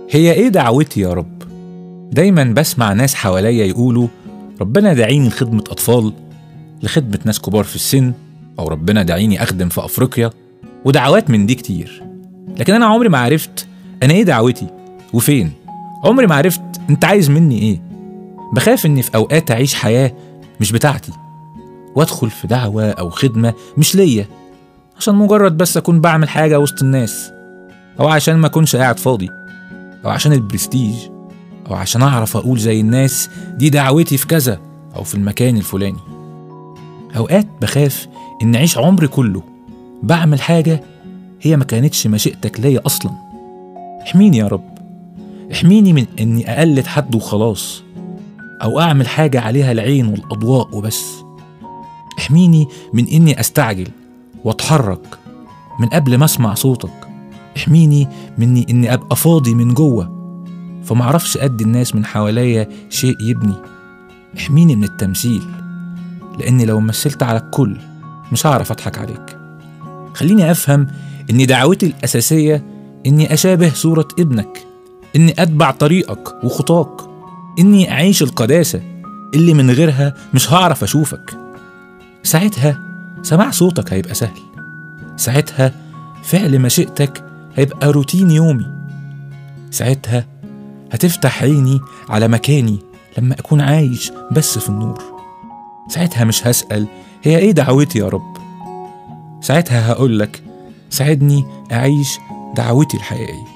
هي ايه دعوتي يا رب دايما بسمع ناس حواليا يقولوا ربنا داعيني لخدمة أطفال لخدمة ناس كبار في السن أو ربنا داعيني أخدم في أفريقيا ودعوات من دي كتير لكن أنا عمري ما عرفت أنا إيه دعوتي وفين عمري ما عرفت أنت عايز مني إيه بخاف إني في أوقات أعيش حياة مش بتاعتي وأدخل في دعوة أو خدمة مش ليا عشان مجرد بس أكون بعمل حاجة وسط الناس أو عشان ما أكونش قاعد فاضي أو عشان البرستيج أو عشان أعرف أقول زي الناس دي دعوتي في كذا أو في المكان الفلاني أوقات بخاف إن أعيش عمري كله بعمل حاجة هي ما كانتش مشيئتك ليا أصلا احميني يا رب احميني من إني أقلد حد وخلاص أو أعمل حاجة عليها العين والأضواء وبس احميني من إني أستعجل وأتحرك من قبل ما أسمع صوتك احميني مني إني أبقى فاضي من جوه فمعرفش أدي الناس من حواليا شيء يبني احميني من التمثيل لأني لو مثلت على الكل مش هعرف أضحك عليك خليني أفهم إن دعوتي الأساسية إني أشابه صورة ابنك إني أتبع طريقك وخطاك إني أعيش القداسة اللي من غيرها مش هعرف أشوفك ساعتها سماع صوتك هيبقى سهل ساعتها فعل مشيئتك هيبقى روتين يومي ساعتها هتفتح عيني على مكاني لما أكون عايش بس في النور ساعتها مش هسأل هي إيه دعوتي يا رب ساعتها هقولك ساعدني أعيش دعوتي الحقيقية